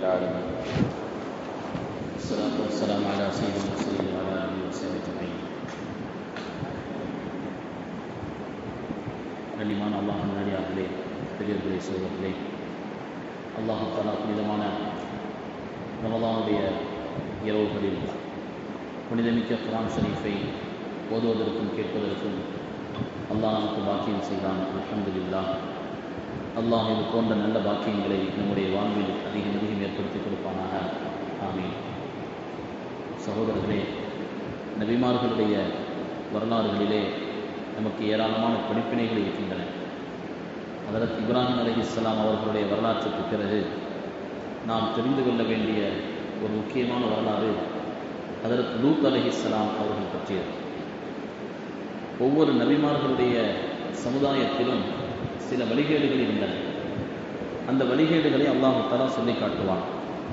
العالمين الصلاة والسلام على سيد المرسلين وعلى آله وصحبه أجمعين கண்ணியமான அல்லாஹ் நடிகார்களே பெரியவர்களே சோதர்களே அல்லாஹ் தாலா புனிதமான ரமலானுடைய இரவுகளில் புனிதமிக்க குரான் ஷரீஃபை ஓதுவதற்கும் கேட்பதற்கும் அல்லாஹ் நமக்கு பாக்கியம் செய்தான் அல்ஹம்துலில்லா அல்லாஹ் இது போன்ற நல்ல பாக்கியங்களை நம்முடைய வாழ்வில் அதிகம் அதிகம் ஏற்படுத்தி கொடுப்பானாக ஆமீன் சகோதரர்களே நபிமார்களுடைய வரலாறுகளிலே நமக்கு ஏராளமான படிப்பினைகள் இருக்கின்றன அதற்கு இப்ராஹிம் அலி இஸ்லாம் அவர்களுடைய வரலாற்றுக்கு பிறகு நாம் தெரிந்து கொள்ள வேண்டிய ஒரு முக்கியமான வரலாறு அதற்கு லூத் அலி இஸ்லாம் அவர்கள் பற்றியது ஒவ்வொரு நபிமார்களுடைய சமுதாயத்திலும் சில வழிகேடுகள் இருந்தன அந்த வழிகேடுகளை அல்லாஹு தலா சொல்லி காட்டுவான்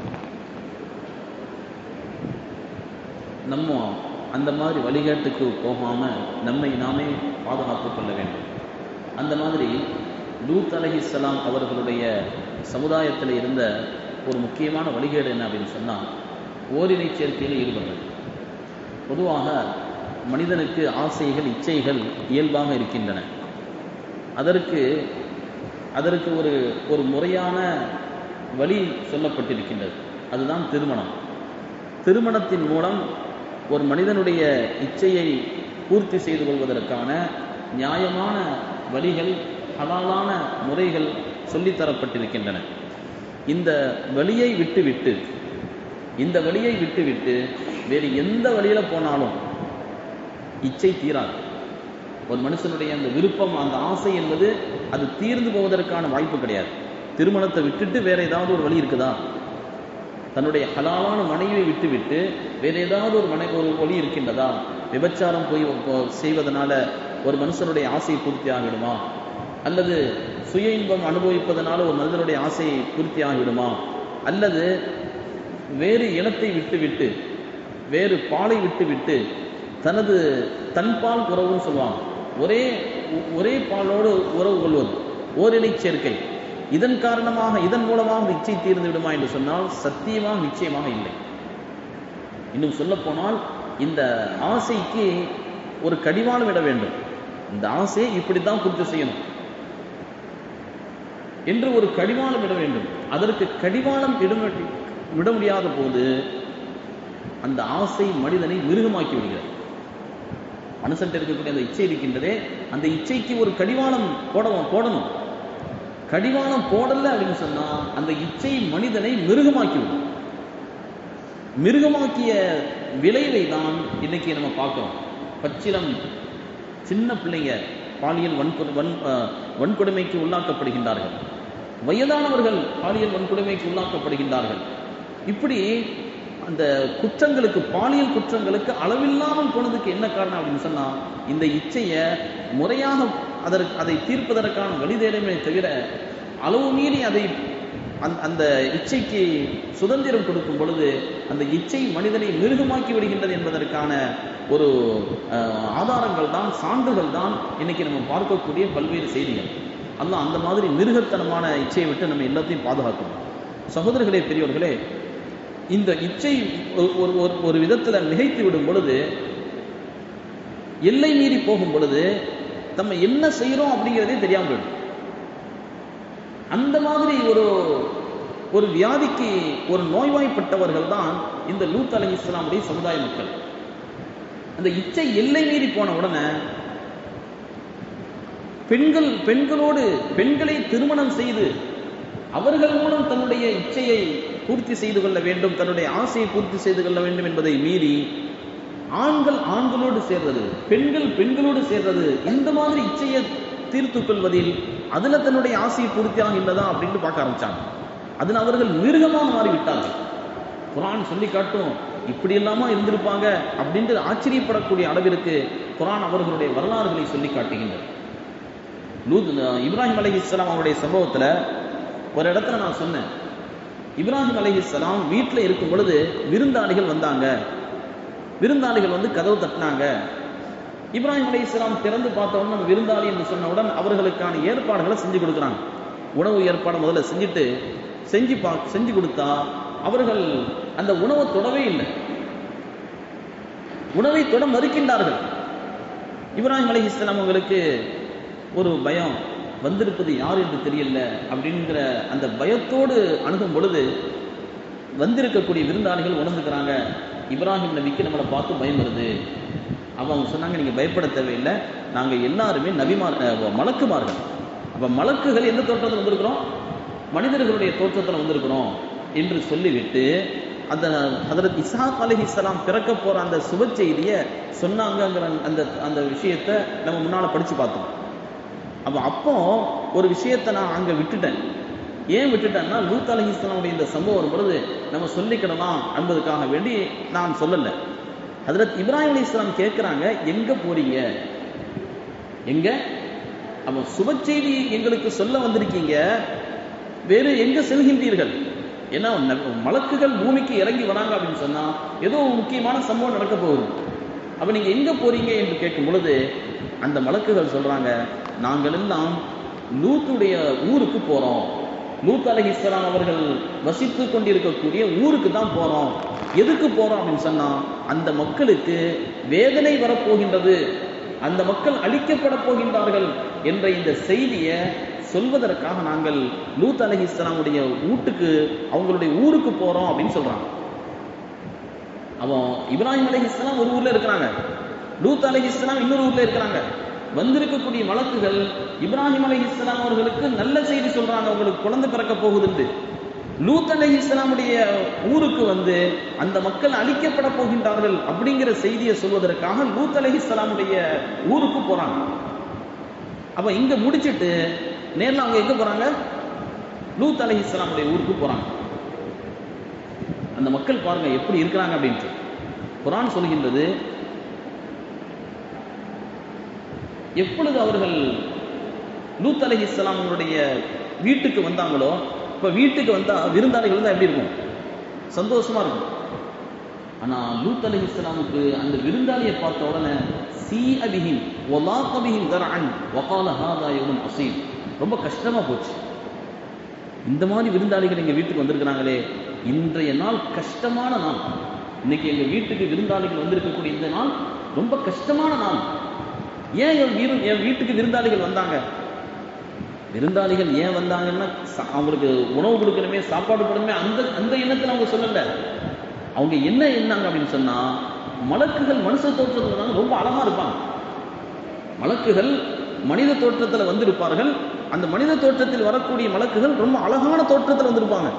நம்ம அந்த மாதிரி வழிகேட்டுக்கு போகாம நம்மை நாமே பாதுகாத்துக் கொள்ள வேண்டும் அந்த மாதிரி லூத் அலஹிஸ்லாம் அவர்களுடைய சமுதாயத்தில் இருந்த ஒரு முக்கியமான வழிகேடு என்ன அப்படின்னு சொன்னால் ஓரினை சேர்க்கையில் ஈடுபடுறது பொதுவாக மனிதனுக்கு ஆசைகள் இச்சைகள் இயல்பாக இருக்கின்றன அதற்கு அதற்கு ஒரு ஒரு முறையான வழி சொல்லப்பட்டிருக்கின்றது அதுதான் திருமணம் திருமணத்தின் மூலம் ஒரு மனிதனுடைய இச்சையை பூர்த்தி செய்து கொள்வதற்கான நியாயமான வழிகள் ஹலாலான முறைகள் சொல்லித்தரப்பட்டிருக்கின்றன இந்த வழியை விட்டுவிட்டு இந்த வழியை விட்டுவிட்டு வேறு எந்த வழியில போனாலும் இச்சை தீராது ஒரு மனுஷனுடைய அந்த விருப்பம் அந்த ஆசை என்பது அது தீர்ந்து போவதற்கான வாய்ப்பு கிடையாது திருமணத்தை விட்டுட்டு வேற ஏதாவது ஒரு வழி இருக்குதா தன்னுடைய ஹலாலான மனைவியை விட்டுவிட்டு வேற ஏதாவது ஒரு மனை ஒரு வழி இருக்கின்றதா விபச்சாரம் போய் செய்வதனால ஒரு மனுஷனுடைய ஆசையை பூர்த்தி ஆகிடுமா அல்லது சுய இன்பம் அனுபவிப்பதனால ஒரு மனிதனுடைய ஆசையை பூர்த்தி ஆகிடுமா அல்லது வேறு இனத்தை விட்டுவிட்டு வேறு பாலை விட்டுவிட்டு தனது தன்பால் உறவுன்னு சொல்லுவாங்க ஒரே ஒரே பாலோடு உறவு கொள்வது ஓரினை சேர்க்கை இதன் காரணமாக இதன் மூலமாக இச்சை தீர்ந்து விடுமா என்று சொன்னால் சத்தியமாக நிச்சயமாக இல்லை இன்னும் சொல்ல போனால் இந்த ஆசைக்கு ஒரு கடிவாளம் விட வேண்டும் இந்த ஆசையை இப்படித்தான் பூர்த்தி செய்யணும் என்று ஒரு கடிவாளம் விட வேண்டும் அதற்கு கடிவாளம் விட முடியாத போது அந்த ஆசை மனிதனை மிருகமாக்கி விடுகிறது மனுஷன் இருக்கக்கூடிய அந்த இச்சை இருக்கின்றதே அந்த இச்சைக்கு ஒரு கடிவாளம் போடவும் போடணும் கடிவாளம் போடல அப்படின்னு சொன்னா அந்த இச்சை மனிதனை மிருகமாக்கிவிடும் மிருகமாக்கிய விளைவை தான் இன்னைக்கு நம்ம பார்க்கிறோம் பச்சிலம் சின்ன பிள்ளைங்க பாலியல் வன்கொடு வன் வன்கொடுமைக்கு உள்ளாக்கப்படுகின்றார்கள் வயதானவர்கள் பாலியல் வன்கொடுமைக்கு உள்ளாக்கப்படுகின்றார்கள் இப்படி அந்த குற்றங்களுக்கு பாலியல் குற்றங்களுக்கு அளவில்லாமல் போனதுக்கு என்ன காரணம் அப்படின்னு சொன்னா இந்த இச்சையை முறையாக அதற்கு அதை தீர்ப்பதற்கான வழி தேடமே தவிர அளவு மீறி அதை அந்த இச்சைக்கு சுதந்திரம் கொடுக்கும் பொழுது அந்த இச்சை மனிதனை மிருகமாக்கி விடுகின்றது என்பதற்கான ஒரு ஆதாரங்கள் தான் சான்றுகள் தான் இன்னைக்கு நம்ம பார்க்கக்கூடிய பல்வேறு செய்திகள் அல்ல அந்த மாதிரி மிருகத்தனமான இச்சையை விட்டு நம்ம எல்லாத்தையும் பாதுகாக்கணும் சகோதரர்களே பெரியவர்களே இந்த இச்சை ஒரு ஒரு விதத்தில் மிகைத்து விடும் பொழுது எல்லை மீறி போகும் பொழுது நம்ம என்ன செய்யறோம் அப்படிங்கிறதே தெரியாமல் போயிடும் அந்த மாதிரி ஒரு ஒரு வியாதிக்கு ஒரு நோய்வாய்ப்பட்டவர்கள் தான் இந்த லூத் அலி இஸ்லாமுடைய சமுதாய மக்கள் அந்த இச்சை எல்லை மீறி போன உடனே பெண்கள் பெண்களோடு பெண்களை திருமணம் செய்து அவர்கள் மூலம் தன்னுடைய இச்சையை பூர்த்தி செய்து கொள்ள வேண்டும் தன்னுடைய ஆசையை பூர்த்தி செய்து கொள்ள வேண்டும் என்பதை மீறி ஆண்கள் ஆண்களோடு சேர்றது பெண்கள் பெண்களோடு சேர்றது இந்த மாதிரி இச்சையை தீர்த்து கொள்வதில் அதுல தன்னுடைய ஆசையை பூர்த்தி ஆகின்றதா அப்படின்னு பார்க்க ஆரம்பிச்சாங்க அதில் அவர்கள் மிருகமாக மாறிவிட்டார்கள் குரான் சொல்லி காட்டும் இப்படி இல்லாம இருந்திருப்பாங்க அப்படின்ட்டு ஆச்சரியப்படக்கூடிய அளவிற்கு குரான் அவர்களுடைய வரலாறுகளை சொல்லி காட்டுகின்றது லூத் இப்ராஹிம் அலி இஸ்லாம் அவருடைய சம்பவத்துல ஒரு இடத்துல நான் சொன்னேன் இப்ராஹிம் அலி இஸ்லாம் வீட்டில் இருக்கும் பொழுது விருந்தாளிகள் வந்தாங்க விருந்தாளிகள் வந்து கதவு தட்டினாங்க இப்ராஹிம் அலி இஸ்லாம் திறந்து பார்த்த உடனே நம்ம விருந்தாளி என்று சொன்னவுடன் அவர்களுக்கான ஏற்பாடுகளை செஞ்சு கொடுக்குறாங்க உணவு ஏற்பாடு முதல்ல செஞ்சுட்டு செஞ்சு பா செஞ்சு கொடுத்தா அவர்கள் அந்த உணவை தொடவே இல்லை உணவை தொட மறுக்கின்றார்கள் இப்ராஹிம் அலி இஸ்லாம் அவங்களுக்கு ஒரு பயம் வந்திருப்பது யார் என்று தெரியல அப்படிங்கிற அந்த பயத்தோடு அணுகும் பொழுது வந்திருக்கக்கூடிய விருந்தாளிகள் உணர்ந்துக்கிறாங்க இப்ராஹிம் நபிக்கு நம்மளை பார்த்து பயம் வருது அப்போ அவங்க சொன்னாங்க நீங்கள் பயப்பட தேவையில்லை நாங்கள் எல்லாருமே நபிமார் அஹ், மலக்குமார்கள் அப்போ மலக்குகள் எந்த தோற்றத்தில் வந்திருக்கிறோம் மனிதர்களுடைய தோற்றத்தில் வந்திருக்கிறோம் என்று சொல்லிவிட்டு அந்த ஹதரத் இசாக் அலிஹிஸ்லாம் பிறக்க போற அந்த சுப செய்தியை சொன்னாங்கங்கிற அந்த அந்த விஷயத்தை நம்ம முன்னால படிச்சு பார்த்தோம் அப்போ அப்போ ஒரு விஷயத்தை நான் அங்க விட்டுட்டேன் ஏன் விட்டுட்டேன்னா லூத் அலிஹிஸ்லாமுடைய இந்த சம்பவம் வரும் பொழுது நம்ம சொல்லிக்கிடலாம் என்பதுக்காக வேண்டி நான் சொல்லலை ஹதரத் இப்ராஹிம் அலி இஸ்லாம் கேட்குறாங்க எங்க போறீங்க எங்க அப்போ சுப செய்தி எங்களுக்கு சொல்ல வந்திருக்கீங்க வேறு எங்க செல்கின்றீர்கள் ஏன்னா ந- மலக்குகள் பூமிக்கு இறங்கி வராங்க அப்படின்னு சொன்னா ஏதோ ஒரு முக்கியமான சம்பவம் நடக்க போகுது அப்ப நீங்க எங்க போறீங்க என்று கேட்கும் பொழுது அந்த மலக்குகள் சொல்றாங்க நாங்கள் எல்லாம் லூத்துடைய ஊருக்கு போறோம் லூத் அலைஹிஸ்ஸலாம் அவர்கள் வசித்து கொண்டிருக்கக்கூடிய ஊருக்கு தான் போறோம் எதுக்கு போறோம் அப்படின்னு சொன்னா அந்த மக்களுக்கு வேதனை வரப்போகின்றது அந்த மக்கள் அழிக்கப்பட போகின்றார்கள் என்ற இந்த செய்தியை சொல்வதற்காக நாங்கள் லூத் அலைஹிஸ்ஸலாமுடைய வீட்டுக்கு அவங்களுடைய ஊருக்கு போறோம் அப்படின்னு சொல்றாங்க அவன் இப்ராஹிம் அலைஹிஸ்ஸலாம் ஒரு ஊர்ல இருக்கிறாங்க லூத் அலைஹிஸ்ஸலாம் இன்னொரு ஊர்ல இருக்கிறாங்க வந்திருக்கக்கூடிய வழக்குகள் இப்ராஹிம் அலைஹிஸ்ஸலாம் அவர்களுக்கு நல்ல செய்தி சொல்றாங்க அவங்களுக்கு குழந்தை பிறக்க போகுதுன்னு லூத் அலைஹிஸ்ஸலாமுடைய ஊருக்கு வந்து அந்த மக்கள் அழிக்கப்பட போகின்றார்கள் அப்படிங்கிற செய்தியை சொல்வதற்காக லூத் அலைஹிஸ்ஸலாமுடைய ஊருக்கு போறாங்க அப்ப இங்க முடிச்சிட்டு நேர்ல அவங்க எங்க போறாங்க லூத் அலைஹிஸ்ஸலாமுடைய ஊருக்கு போறாங்க அந்த மக்கள் பாருங்க எப்படி இருக்கிறாங்க அப்படின்ட்டு குரான் சொல்கின்றது எப்பொழுது அவர்கள் லூத் அலைஹிஸ்ஸலாம் அவங்களுடைய வீட்டுக்கு வந்தாங்களோ இப்ப வீட்டுக்கு வந்தா விருந்தாளிகள் தான் எப்படி இருக்கும் சந்தோஷமா இருக்கும் ஆனா லூத் அலைஹிஸ்ஸலாமுக்கு அந்த விருந்தாளியை பார்த்த உடனே சீ அபிஹிம் ஒலா கபிஹிம் தரன் வகால ஹாதா யௌமுன் அசீம் ரொம்ப கஷ்டமா போச்சு இந்த மாதிரி விருந்தாளிகள் எங்க வீட்டுக்கு வந்திருக்கிறாங்களே இன்றைய நாள் கஷ்டமான நாள் இன்னைக்கு எங்க வீட்டுக்கு விருந்தாளிகள் வந்திருக்கக்கூடிய இந்த நாள் ரொம்ப கஷ்டமான நாள் ஏன் என் வீரு என் வீட்டுக்கு விருந்தாளிகள் வந்தாங்க விருந்தாளிகள் ஏன் வந்தாங்கன்னா சா- அவங்களுக்கு உணவு கொடுக்கணுமே சாப்பாடு கொடுக்கணுமே அந்த அந்த எண்ணத்துல அவங்க சொல்லல அவங்க என்ன எண்ணாங்க அப்படின்னு சொன்னா மலக்குகள் மனுஷ தோற்றத்தில் வந்தாங்க ரொம்ப அழகா இருப்பாங்க மலக்குகள் மனித தோற்றத்தில் வந்திருப்பார்கள் அந்த மனித தோற்றத்தில் வரக்கூடிய மலக்குகள் ரொம்ப அழகான தோற்றத்தில் வந்திருப்பாங்க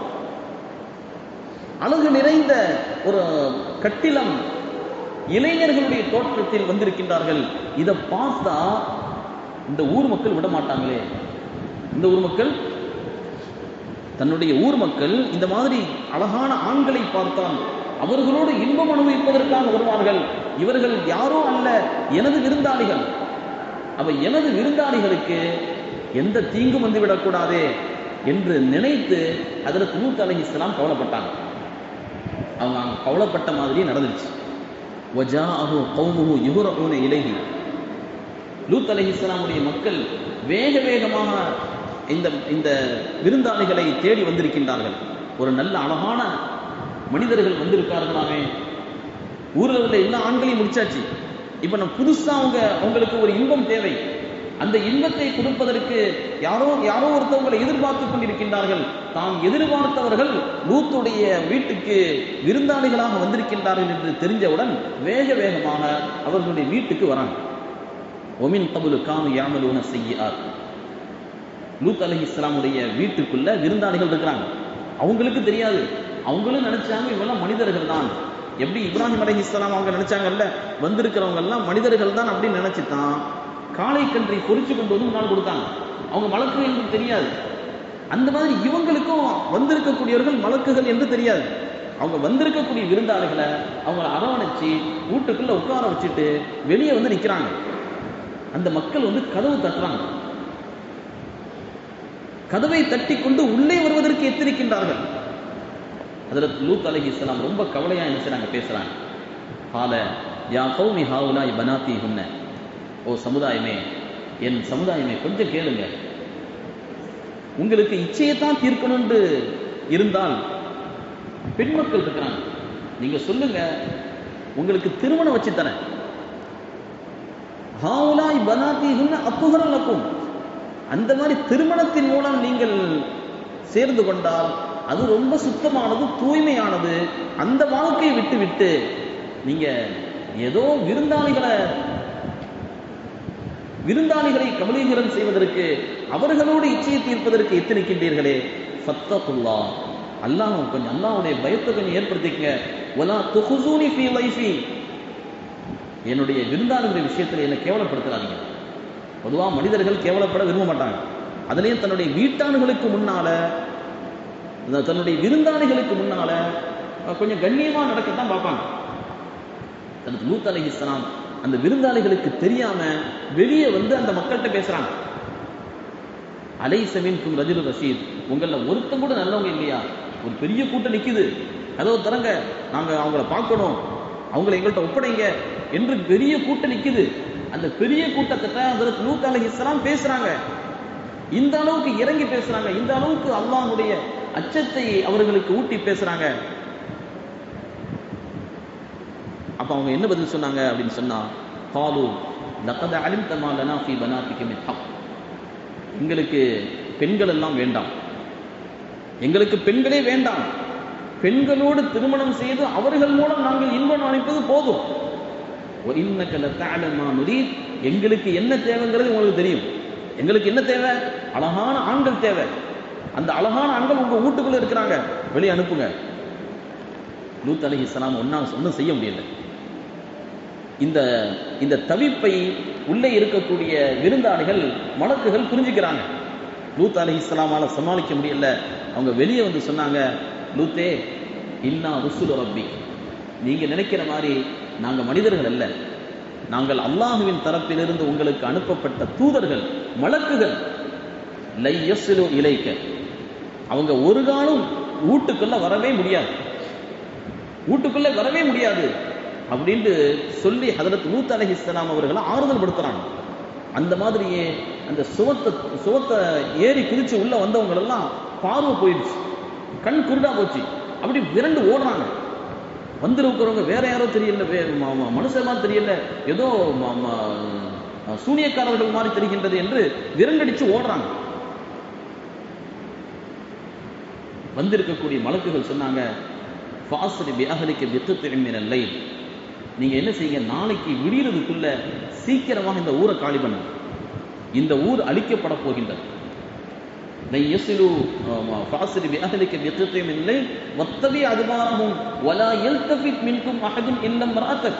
அழகு நிறைந்த ஒரு கட்டிலம் இளைஞர்களுடைய தோற்றத்தில் வந்திருக்கின்றார்கள் இதை பார்த்தா இந்த ஊர் மக்கள் விட மாட்டாங்களே இந்த ஊர் மக்கள் தன்னுடைய ஊர் மக்கள் இந்த மாதிரி அழகான ஆண்களை பார்த்தால் அவர்களோடு இன்பம் அனுபவிப்பதற்காக வருவார்கள் இவர்கள் யாரோ அல்ல எனது விருந்தாளிகள் அவ எனது விருந்தாளிகளுக்கு எந்த தீங்கும் வந்து விடக்கூடாதே என்று நினைத்து அதில் லூத் அலைஹிஸ்ஸலாம் கவலைப்பட்டாங்க அவங்க அங்க கவலைப்பட்ட மாதிரியே நடந்துருச்சு வஜாஅஹு கௌமுஹு யுஹ்ரஊன இலைஹி லூத் அலைஹிஸ்ஸலாமுடைய மக்கள் வேக வேகமாக இந்த இந்த விருந்தாளிகளை தேடி வந்திருக்கின்றார்கள் ஒரு நல்ல அழகான மனிதர்கள் வந்திருக்கார்களாமே ஊர்ல உள்ள எல்லா ஆண்களையும் முடிச்சாச்சு இப்ப நம்ம புதுசா அவங்க அவங்களுக்கு ஒரு இன்பம் தேவை அந்த இன்பத்தை கொடுப்பதற்கு யாரோ யாரோ ஒருத்தவங்களை எதிர்பார்த்து கொண்டிருக்கின்றார்கள் தாம் எதிர்பார்த்தவர்கள் லூத்துடைய வீட்டுக்கு விருந்தாளிகளாக வந்திருக்கின்றார்கள் என்று தெரிஞ்சவுடன் வேக வேகமாக அவர்களுடைய வீட்டுக்கு வராங்க ஒமின் கபுலு கானு யாமலூன செய்யார் லூத் அலி இஸ்லாமுடைய வீட்டுக்குள்ள விருந்தாளிகள் இருக்கிறாங்க அவங்களுக்கு தெரியாது அவங்களும் நினைச்சாங்க இவெல்லாம் மனிதர்கள் தான் எப்படி இப்ராஹிம் அலி இஸ்லாம் அவங்க நினைச்சாங்கல்ல வந்திருக்கிறவங்க எல்லாம் மனிதர்கள் தான் அப்படின்னு நினைச்சுதான் காளை கன்றை பொறிச்சு கொண்டு வந்து முன்னால் கொடுத்தாங்க அவங்க மலக்கு என்று தெரியாது அந்த மாதிரி இவங்களுக்கும் வந்திருக்கக்கூடியவர்கள் மலக்குகள் என்று தெரியாது அவங்க வந்திருக்கக்கூடிய விருந்தாளிகளை அவங்கள அரவணைச்சு வீட்டுக்குள்ள உட்கார வச்சுட்டு வெளியே வந்து நிக்கிறாங்க அந்த மக்கள் வந்து கதவு தட்டுறாங்க கதவை தட்டி கொண்டு உள்ளே வருவதற்கு எத்தனிக்கின்றார்கள் அதில் லூத் அலஹி இஸ்லாம் ரொம்ப கவலையா என்ன செய்றாங்க பேசுறாங்க கால யா கௌமி ஹாவுலாய் பனாத்தி ஹுன்ன ஓ சமுதாயமே என் சமுதாயமே கொஞ்சம் கேளுங்க உங்களுக்கு இச்சையைத்தான் தீர்க்கணும்னு இருந்தால் பெண் மக்கள் இருக்கிறாங்க நீங்க சொல்லுங்க உங்களுக்கு திருமணம் வச்சு தரேன் ஹாவுலாய் பனாத்தி அப்புகரலக்கும் அந்த மாதிரி திருமணத்தின் மூலம் நீங்கள் சேர்ந்து கொண்டால் அது ரொம்ப சுத்தமானது தூய்மையானது அந்த வாழ்க்கையை விட்டு விட்டு நீங்க ஏதோ விருந்தாளிகளை விருந்தாளிகளை கபலீகரம் செய்வதற்கு அவர்களோடு இச்சையை தீர்ப்பதற்கு எத்தனிக்கின்றீர்களே ஃபத்தகுல்லா அல்லாஹ் கொஞ்சம் அல்லாஹ்வுடைய பயத்தை கொஞ்சம் ஏற்படுத்திக்கங்க வலா துஹுசூனி ஃபீ லைஃபி என்னுடைய விருந்தாளிகளுடைய விஷயத்தில் என்னை கேவலப்படுத்துறாதீங்க பொதுவாக மனிதர்கள் கேவலப்பட விரும்ப மாட்டாங்க அதுலேயும் தன்னுடைய வீட்டானுகளுக்கு முன்னால அந்த தன்னுடைய விருந்தாளிகளுக்கு முன்னால அஹ், கொஞ்சம் கண்ணியமா நடக்கத்தான் பார்ப்பாங்க தனது லூத் அலைஹிஸ்ஸலாம் அந்த விருந்தாளிகளுக்கு தெரியாம வெளியே வந்து அந்த மக்கள்கிட்ட பேசுறாங்க அலைச மின்கும் ரஜுல் ரஷீத் உங்கள ஒருத்தன் கூட நல்லவங்க இல்லையா ஒரு பெரிய கூட்டம் நிக்குது கதவு திறங்க நாங்க அவங்கள பார்க்கணும் அவங்கள எங்கள்கிட்ட ஒப்படைங்க என்று பெரிய கூட்டம் நிக்குது அந்த பெரிய கூட்டத்தை அதற்கு லூத் அலைஹிஸ்ஸலாம் பேசுறாங்க இந்த அளவுக்கு இறங்கி பேசுறாங்க இந்த அளவுக்கு அல்லாஹ்வுடைய அச்சத்தை அவர்களுக்கு ஊட்டி பேசுறாங்க அப்ப அவங்க என்ன பதில் சொன்னாங்க அப்படின்னு சொன்னா காலு லகத அலிம் தமா லனா ஃபி பனாத்திக மின் ஹக் எங்களுக்கு பெண்கள் எல்லாம் வேண்டாம் எங்களுக்கு பெண்களே வேண்டாம் பெண்களோடு திருமணம் செய்து அவர்கள் மூலம் நாங்கள் இன்பம் அளிப்பது போதும் இன்னக்க லத்தஅலமா நுரீத் எங்களுக்கு என்ன தேவைங்கிறது உங்களுக்கு தெரியும் எங்களுக்கு என்ன தேவை அழகான ஆண்கள் தேவை அந்த அழகான ஆண்கள் உங்க வீட்டுக்குள்ள இருக்கிறாங்க வெளியே அனுப்புங்க லூத் அலைஹிஸ்ஸலாம் ஒன்னா ஒன்றும் செய்ய முடியல இந்த இந்த தவிப்பை உள்ளே இருக்கக்கூடிய விருந்தாளிகள் மலக்குகள் புரிஞ்சுக்கிறாங்க லூத் அலைஹிஸ்ஸலாமால சமாளிக்க முடியல அவங்க வெளியே வந்து சொன்னாங்க லூத்தே இன்னா ருசுல் ரப்பி நீங்க நினைக்கிற மாதிரி நாங்க மனிதர்கள் அல்ல நாங்கள் அல்லாஹுவின் தரப்பிலிருந்து உங்களுக்கு அனுப்பப்பட்ட தூதர்கள் மலக்குகள் லை யஸ்லு இலைக்க அவங்க ஒரு காலம் வீட்டுக்குள்ள வரவே முடியாது வீட்டுக்குள்ள வரவே முடியாது அப்படின்ட்டு சொல்லி ஹதரத் லூத் அலைஹிஸ்ஸலாம் அவர்களை ஆறுதல் படுத்துறாங்க அந்த மாதிரியே அந்த சுவத்தை சுவத்தை ஏறி குதிச்சு உள்ள வந்தவங்க எல்லாம் பார்வை போயிடுச்சு கண் குருடா போச்சு அப்படி விரண்டு ஓடுறாங்க வந்திருக்கிறவங்க வேற யாரோ தெரியல வே- ம- ம- மனுஷன் மாதிரி தெரியல ஏதோ ம- ம- சூனியக்காரர்கள் மாதிரி தெரிகின்றது என்று விரண்டடிச்சு ஓடுறாங்க வந்திருக்கக்கூடிய மலக்குகள் சொன்னாங்க ஃபாஸ்ரி பிஅஹலிக்க பித்துத்தின் மினல் லைல் நீங்க என்ன செய்யுங்க நாளைக்கு விடியறதுக்குள்ள சீக்கிரமாக இந்த ஊரை காலி பண்ணுங்க இந்த ஊர் அழிக்கப்பட போகின்றது لن يصلوا فاصل بأهلك بقطع من الليل واتبع أدبارهم ولا يلتفت منكم أحد إلا امرأتك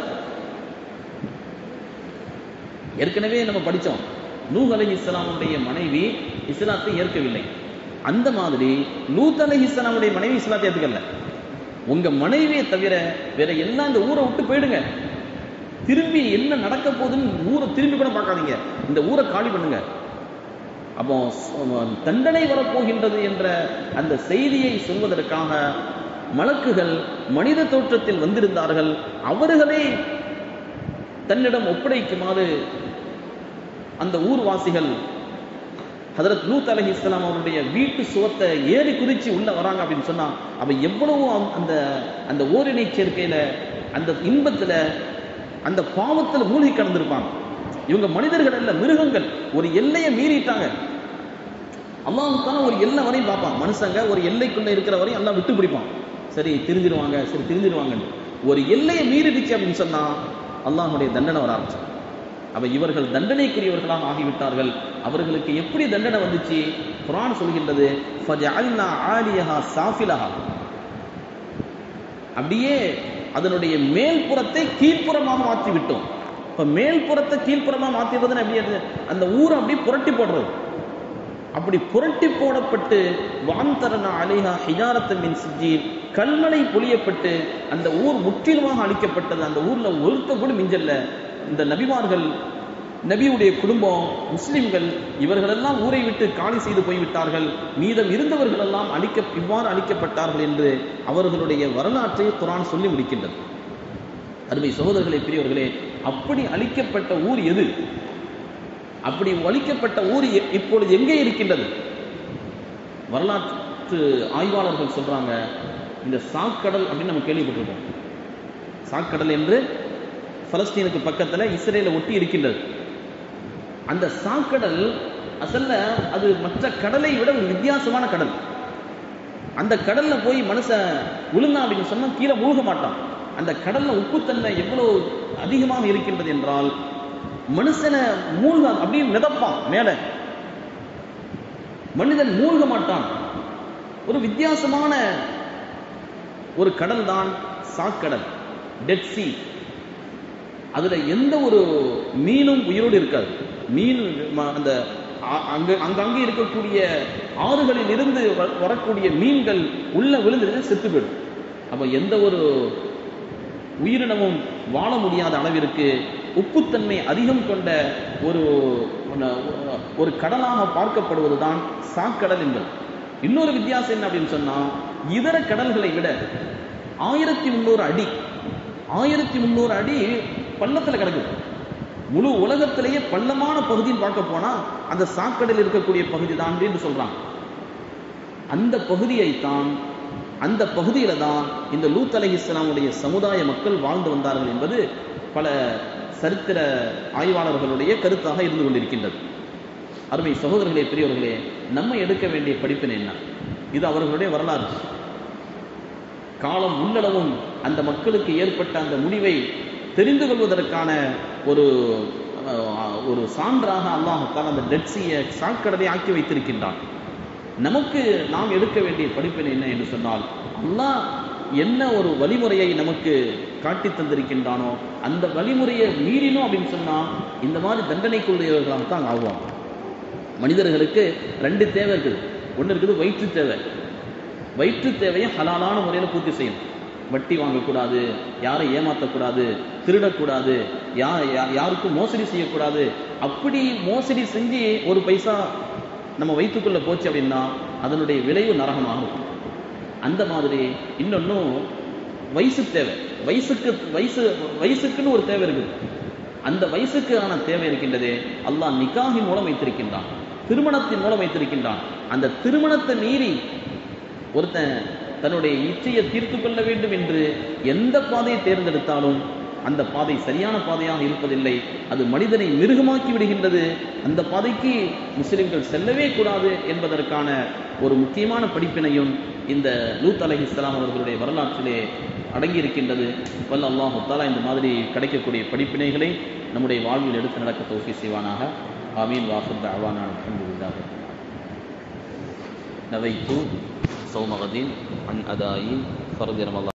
ஏற்கனவே நம்ம படிச்சோம் நூஹ் அலைஹி இஸ்லாமுடைய மனைவி இஸ்லாத்தை ஏற்கவில்லை அந்த மாதிரி லூத் அலைஹி இஸ்லாமுடைய மனைவி இஸ்லாத்தை ஏற்றுக்கல உங்க மனைவியை தவிர வேற எல்லாம் இந்த ஊரை விட்டு போயிடுங்க திரும்பி என்ன நடக்க போகுதுன்னு ஊரை திரும்பி கூட பார்க்காதீங்க இந்த ஊரை காலி பண்ணுங்க அப்போ ச- தண்டனை வரப்போகின்றது என்ற அந்த செய்தியை சொல்வதற்காக மலக்குகள் மனித தோற்றத்தில் வந்திருந்தார்கள் அவர்களே தன்னிடம் ஒப்படைக்குமாறு அந்த ஊர்வாசிகள் ஹதரத் லூத் அலஹி இஸ்லாம் அவருடைய வீட்டு சுவத்தை ஏறி குதிச்சு உள்ள வராங்க அப்படின்னு சொன்னா அவ எவ்வளவு அந்த- அந்த அந்த ஓரினை சேர்க்கையில அந்த இன்பத்துல அந்த பாவத்துல மூழ்கி கடந்திருப்பாங்க இவங்க மனிதர்கள் அல்ல மிருகங்கள் ஒரு எல்லையை மீறிட்டாங்க அல்லாஹுக்கான ஒரு எல்லை வரையும் பார்ப்பான் மனுஷங்க ஒரு எல்லைக்குள்ள இருக்கிற வரையும் எல்லாம் விட்டு பிடிப்பான் சரி தெரிஞ்சிருவாங்க சரி தெரிஞ்சிருவாங்கன்னு ஒரு எல்லையை மீறிடுச்சு அப்படின்னு சொன்னா அல்லாஹ்வுடைய தண்டனை வர ஆரம்பிச்சு அப்ப இவர்கள் தண்டனைக்குரியவர்களாக ஆகிவிட்டார்கள் அவர்களுக்கு எப்படி தண்டனை வந்துச்சு குர்ஆன் சொல்கின்றது ஃபஜஅல்னா ஆலியஹா சாஃபிலஹா அப்படியே அதனுடைய மேல்புறத்தை கீழ்ப்புறமாக மாற்றி விட்டோம் இப்ப மேல்புறத்தை கீழ்ப்புறமா மாத்திடுறதுன்னு எப்படி அது? அந்த ஊரை அப்படியே புரட்டி போடுறது அப்படி புரட்டி போடப்பட்டு வான்தரனா அலிஹா ஹிஜாரத்த மின் சிஜீர் கல்மலை பொழியப்பட்டு அந்த ஊர் முற்றிலுமாக அழிக்கப்பட்டது அந்த ஊர்ல ஒருத்த கூட மிஞ்சல்ல இந்த நபிமார்கள் நபியுடைய குடும்பம் முஸ்லிம்கள் இவர்களெல்லாம் ஊரை விட்டு காலி செய்து போய்விட்டார்கள் மீதம் இருந்தவர்கள் எல்லாம் அழிக்க இவ்வாறு அழிக்கப்பட்டார்கள் என்று அவர்களுடைய வரலாற்றை குரான் சொல்லி முடிக்கின்றது அருமை சகோதரர்களே பெரியவர்களே அப்படி அழிக்கப்பட்ட ஊர் எது அப்படி ஒழிக்கப்பட்ட ஊர் எ- இப்பொழுது எங்கே இருக்கின்றது வரலாற்று மாற்று ஆய்வாளர்கள் சொல்றாங்க இந்த சாக்கடல் அப்படின்னு நம்ம கேள்விப்பட்டிருக்கோம் சாக்கடல் என்று பலஸ்தீனுக்கு பக்கத்துல இஸ்ரேலை ஒட்டி இருக்கின்றது அந்த சாக்கடல் அசல்ல அது மற்ற கடலை விட ஒரு வித்தியாசமான கடல் அந்த கடல்ல போய் மனுஷன் விழுந்தான் அப்படின்னு சொன்னா கீழே மூழ்க மாட்டான் அந்த கடல்ல உப்புத்தன்மை எவ்வளவு அதிகமாக இருக்கின்றது என்றால் மனுஷனை மூழ்க அப்படியே மிதப்பான் மேல மனிதன் மூழ்க மாட்டான் ஒரு வித்தியாசமான ஒரு கடல் தான் சாக்கடல் டெட் சி அதுல எந்த ஒரு மீனும் உயிரோடு இருக்காது மீன் ம- அந்த அ- அங்க அங்கங்கே இருக்கக்கூடிய ஆறுகளில் இருந்து வ- வரக்கூடிய மீன்கள் உள்ள விழுந்துட்டு செத்து போயிடும் அப்ப எந்த ஒரு உயிரினமும் வாழ முடியாத அளவிற்கு உப்புத்தன்மை அதிகம் கொண்ட ஒரு ஒரு கடலாக பார்க்கப்படுவதுதான் சாக்கடல் என்பது இன்னொரு வித்தியாசம் என்ன அப்படின்னு சொன்னா இதர கடல்களை விட ஆயிரத்தி முந்நூறு அடி ஆயிரத்தி முந்நூறு அடி பள்ளத்துல கிடக்குது முழு உலகத்திலேயே பள்ளமான பகுதின்னு பார்க்க போனா அந்த சாக்கடையில் இருக்கக்கூடிய பகுதி தான் அப்படின்னு சொல்றாங்க அந்த பகுதியைத்தான் அந்த பகுதியில தான் இந்த லூத் அலை இஸ்லாமுடைய சமுதாய மக்கள் வாழ்ந்து வந்தார்கள் என்பது பல சரித்திர ஆய்வாளர்களுடைய கருத்தாக இருந்து கொண்டிருக்கின்றது அருமை சகோதரர்களே பெரியவர்களே நம்ம எடுக்க வேண்டிய படிப்பினை என்ன இது அவர்களுடைய வரலாறு காலம் முன்னளவும் அந்த மக்களுக்கு ஏற்பட்ட அந்த முடிவை தெரிந்து கொள்வதற்கான ஒரு அஹ், ஒரு சான்றாக அல்லாஹால் அந்த டெட்சியை சாக்கடலை ஆக்கி வைத்திருக்கின்றான் நமக்கு நாம் எடுக்க வேண்டிய படிப்பினை என்ன என்று சொன்னால் அல்லாஹ் என்ன ஒரு வழிமுறையை நமக்கு காட்டி தந்திருக்கின்றானோ அந்த வழிமுறையை மீறினோம் அப்படின்னு சொன்னா இந்த மாதிரி தண்டனைக்குரியவர்களாக தான் ஆகுவாங்க மனிதர்களுக்கு ரெண்டு தேவை இருக்குது ஒன்று இருக்குது வயிற்று தேவை வயிற்று தேவையை ஹலாலான முறையில் பூர்த்தி செய்யணும் வட்டி வாங்கக்கூடாது யாரை ஏமாற்றக்கூடாது திருடக்கூடாது யா யா- யாருக்கும் மோசடி செய்யக்கூடாது அப்படி மோசடி செஞ்சு ஒரு பைசா நம்ம வயிற்றுக்குள்ள போச்சு அப்படின்னா அதனுடைய விளைவு நரகமாக இருக்கும் அந்த மாதிரி இன்னொன்னும் வயசு தேவை வயசுக்கு வயசு வயசுக்குன்னு ஒரு தேவை இருக்குது அந்த வயசுக்கான தேவை இருக்கின்றதே அல்லாஹ் நிக்காஹின் மூலம் வைத்திருக்கின்றான் திருமணத்தின் மூலம் வைத்திருக்கின்றான் அந்த திருமணத்தை மீறி ஒருத்தன் தன்னுடைய இச்சையை தீர்த்து கொள்ள வேண்டும் என்று எந்த பாதையை தேர்ந்தெடுத்தாலும் அந்த பாதை சரியான பாதையாக இருப்பதில்லை அது மனிதனை மிருகமாக்கி விடுகின்றது அந்த பாதைக்கு முஸ்லிம்கள் செல்லவே கூடாது என்பதற்கான ஒரு முக்கியமான படிப்பினையும் இந்த லூத் அலஹி இஸ்லாம் அவர்களுடைய வரலாற்றிலே அடங்கியிருக்கின்றது வல்ல அல்லாஹு தாலா இந்த மாதிரி கிடைக்கக்கூடிய படிப்பினைகளை நம்முடைய வாழ்வில் எடுத்து நடக்க தோஃபி செய்வானாக ஆமீன் வாசுத் அவானான் அல்ஹம்துலில்லாஹ் نويت صوم غد عن أداء فرض رمضان